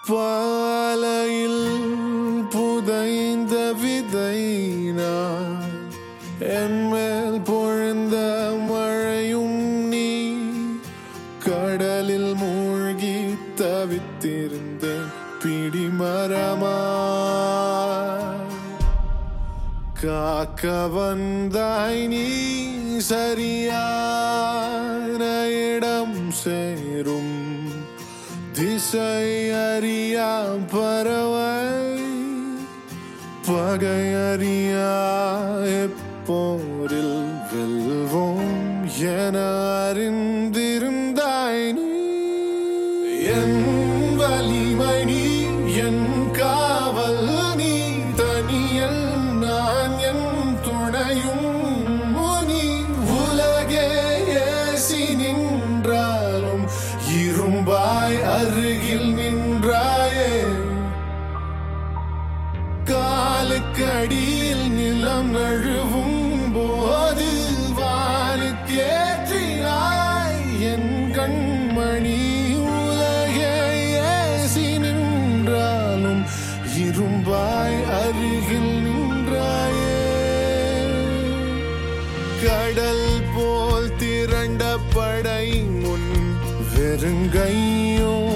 பாலையில் புதைந்த விதை நான் என் மேல் பொழுந்த மழையும் நீ கடலில் மூழ்கி தவித்திருந்தேன் பிடிமரமா காக்க வந்தாய் நீ சரியான இடம் சேரும் திசை அறியா பறவை பகை அறியா எப்போரில் வெல்வோம் என அறிந்திருந்தாய் நீ என் வலிமை நீ என் காவல் நீ தனியல் நான் என் துணையும் நீ உலகே ஏசி நின்றாலும் இரும்பாய் அருகில் நின்றாயே காலுக்கடியில் நிலம் நழுவும் போது வானுக்கேற்றினாய் என் கண்மணி உலகே ஏசி நின்றாலும் இரும்பாய் அருகில் நின்றாயே கடல் போல் திரண்ட படை முன் வெறுங்கையோ